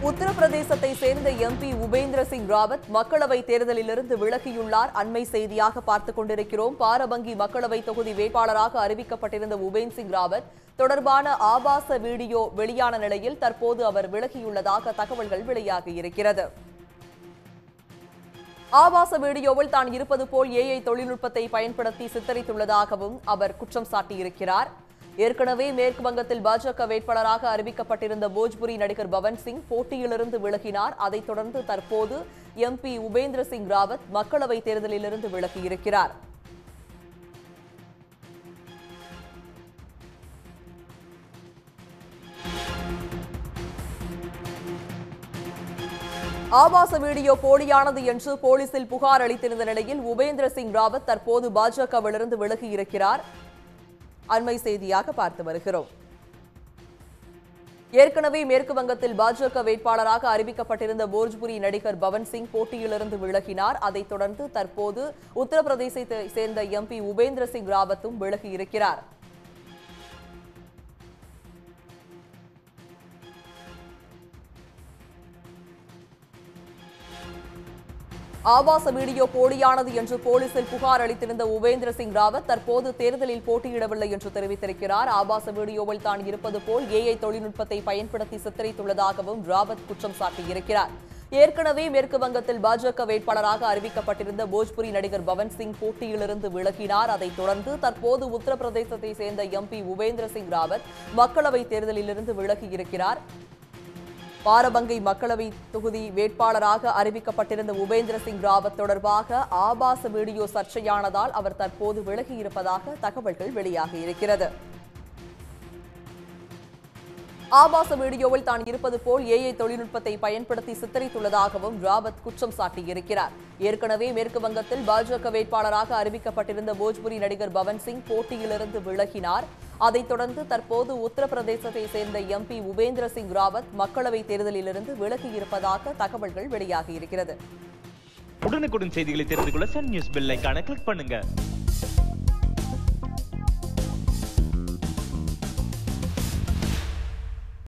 உத்தரப்பிரதேசத்தை சேர்ந்த எம்பி உபேந்திர சிங் ராவத் மக்களவை தேர்தலிலிருந்து விலகியுள்ளார் அண்மை செய்தியாக பார்த்துக் கொண்டிருக்கிறோம் பாரபங்கி மக்களவை தொகுதி வேட்பாளராக அறிவிக்கப்பட்டிருந்த உபேன் சிங் ராவத் தொடர்பான ஆபாச வீடியோ வெளியான நிலையில் தற்போது அவர் விலகியுள்ளதாக தகவல்கள் வெளியாகியிருக்கிறது ஆபாச வீடியோவில் தான் இருப்பது போல் ஏஐ தொழில்நுட்பத்தை பயன்படுத்தி சித்தரித்துள்ளதாகவும் அவர் குற்றம் சாட்டியிருக்கிறார் ஏற்கனவே மேற்கு வங்கத்தில் பாஜக வேட்பாளராக அறிவிக்கப்பட்டிருந்த போஜ்புரி நடிகர் பவன் சிங் போட்டியிலிருந்து விலகினார் அதைத் தொடர்ந்து தற்போது எம்பி உபேந்திர சிங் ராவத் மக்களவை தேர்தலிலிருந்து விலகியிருக்கிறார் ஆபாச வீடியோ போலியானது என்று போலீசில் புகார் அளித்திருந்த நிலையில் உபேந்திர சிங் ராவத் தற்போது பாஜகவிலிருந்து விலகியிருக்கிறார் அண்மை செய்தியாக பார்த்து வருகிறோம் ஏற்கனவே மேற்கு வங்கத்தில் பாஜக வேட்பாளராக அறிவிக்கப்பட்டிருந்த போஜ்புரி நடிகர் பவன் சிங் போட்டியிலிருந்து விலகினார் அதைத் தொடர்ந்து தற்போது உத்தரப்பிரதேசத்தை சேர்ந்த எம்பி உபேந்திர சிங் ராவத்தும் விலகியிருக்கிறார் ஆபாச வீடியோ போலியானது என்று போலீசில் புகார் அளித்திருந்த உபேந்திர சிங் ராவத் தற்போது தேர்தலில் போட்டியிடவில்லை என்று தெரிவித்திருக்கிறார் ஆபாச வீடியோவில் தான் இருப்பது போல் ஏஐ தொழில்நுட்பத்தை பயன்படுத்தி சித்தரித்துள்ளதாகவும் ராவத் குற்றம் சாட்டியிருக்கிறார் ஏற்கனவே மேற்கு வங்கத்தில் பாஜக வேட்பாளராக அறிவிக்கப்பட்டிருந்த போஜ்புரி நடிகர் பவன் சிங் போட்டியிலிருந்து விலகினார் அதைத் தொடர்ந்து தற்போது உத்தரப்பிரதேசத்தை சேர்ந்த எம்பி உபேந்திர சிங் ராவத் மக்களவைத் தேர்தலிலிருந்து விலகியிருக்கிறார் பாரபங்கை மக்களவை தொகுதி வேட்பாளராக அறிவிக்கப்பட்டிருந்த உபேந்திர சிங் ராவத் தொடர்பாக ஆபாச வீடியோ சர்ச்சையானதால் அவர் தற்போது விலகியிருப்பதாக தகவல்கள் வெளியாகியிருக்கிறது ஆபாச வீடியோவில் தான் இருப்பது போல் ஏஐ தொழில்நுட்பத்தை பயன்படுத்தி சித்தரித்துள்ளதாகவும் ராவத் குற்றம் சாட்டியிருக்கிறார் ஏற்கனவே மேற்கு வங்கத்தில் பாஜக வேட்பாளராக அறிவிக்கப்பட்டிருந்த போஜ்புரி நடிகர் பவன் சிங் போட்டியிலிருந்து விலகினார் அதைத் தொடர்ந்து தற்போது உத்தரப்பிரதேசத்தை சேர்ந்த எம்பி உபேந்திர சிங் ராவத் மக்களவை தேர்தலிலிருந்து விலகியிருப்பதாக தகவல்கள் வெளியாகியிருக்கிறது உடனுக்குடன் செய்திகளை தெரிந்து கொள்ள சன் நியூஸ் பெல் ஐகானை கிளிக் பண்ணுங்க